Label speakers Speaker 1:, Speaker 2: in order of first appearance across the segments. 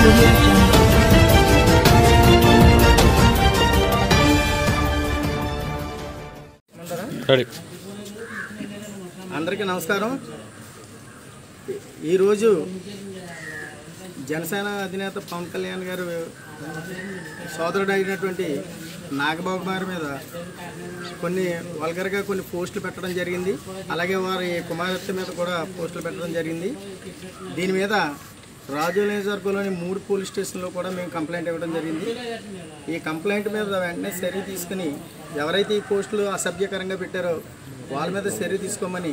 Speaker 1: audio jungle.
Speaker 2: Ready
Speaker 3: అందరికీ నమస్కారం ఈరోజు జనసేన అధినేత పవన్ కళ్యాణ్ గారు సోదరుడు అయినటువంటి నాగబాబు గారి మీద కొన్ని వల్గర్గా కొన్ని పోస్టులు పెట్టడం జరిగింది అలాగే వారి కుమార్తె మీద కూడా పోస్టులు పెట్టడం జరిగింది దీని మీద రాజు నియోజకవర్గంలోని మూడు పోలీస్ స్టేషన్లో కూడా మేము కంప్లైంట్ ఇవ్వడం జరిగింది ఈ కంప్లైంట్ మీద వెంటనే చర్య తీసుకుని ఎవరైతే ఈ పోస్టులు అసభ్యకరంగా పెట్టారో వాళ్ళ మీద చర్య తీసుకోమని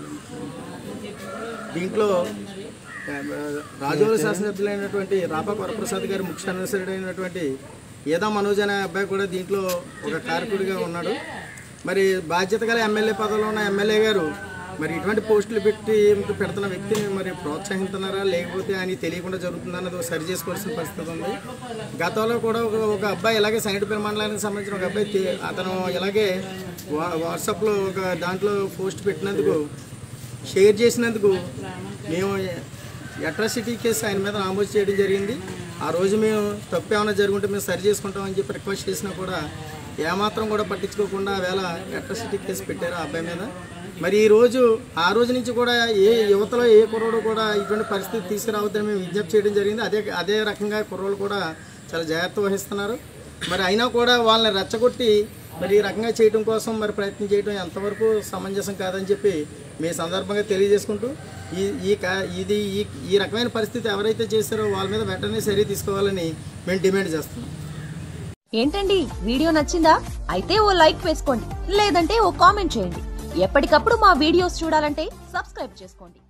Speaker 3: దీంట్లో ఆ, రాజోలు శాసనసభ్యులైనటువంటి రాపా వరప్రసాద్ గారు ముఖ్య అయినటువంటి ఏదో మనోజ్ అనే అబ్బాయి కూడా దీంట్లో ఒక కారకుడిగా ఉన్నాడు మరి బాధ్యత గల ఎమ్మెల్యే పదవిలో ఉన్న ఎమ్మెల్యే గారు మరి ఇటువంటి పోస్టులు పెట్టి పెడుతున్న వ్యక్తిని మరి ప్రోత్సహిస్తున్నారా లేకపోతే ఆయన తెలియకుండా జరుగుతుందన్నది సరి చేసుకోవాల్సిన పరిస్థితి ఉంది గతంలో కూడా ఒక ఒక అబ్బాయి ఇలాగే సైనికపల్లి మండలానికి సంబంధించిన ఒక అబ్బాయి తే- అతను ఇలాగే వా వాట్సాప్లో ఒక దాంట్లో పోస్ట్ పెట్టినందుకు షేర్ చేసినందుకు మేము అట్రాసిటీ కేసు ఆయన మీద నమోదు చేయడం జరిగింది ఆ రోజు మేము తప్పు ఏమైనా జరుగుంటే మేము సరి చేసుకుంటామని చెప్పి రిక్వెస్ట్ చేసినా కూడా ఏమాత్రం కూడా పట్టించుకోకుండా ఆ వేళ అట్రాసిటీ కేసు పెట్టారు ఆ అబ్బాయి మీద మరి ఈ రోజు ఆ రోజు నుంచి కూడా ఏ యువతలో ఏ కుర్రోడు కూడా ఇటువంటి పరిస్థితి తీసుకురావద్దని మేము విజ్ఞప్తి చేయడం జరిగింది అదే అదే రకంగా కుర్రోళ్ళు కూడా చాలా జాగ్రత్త వహిస్తున్నారు మరి అయినా కూడా వాళ్ళని రెచ్చగొట్టి మరి ఈ రకంగా చేయడం కోసం మరి ప్రయత్నం చేయడం ఎంతవరకు సమంజసం కాదని చెప్పి మీ సందర్భంగా తెలియజేసుకుంటూ ఈ ఈ కా- ఇది ఈ ఈ రకమైన పరిస్థితి ఎవరైతే చేశారో వాళ్ళ మీద వెంటనే చర్య తీసుకోవాలని మేము డిమాండ్ చేస్తున్నాం
Speaker 4: ఏంటండి వీడియో నచ్చిందా అయితే ఓ లైక్ వేసుకోండి లేదంటే ఓ కామెంట్ చేయండి ఎప్పటికప్పుడు మా వీడియోస్ చూడాలంటే సబ్స్క్రైబ్ చేసుకోండి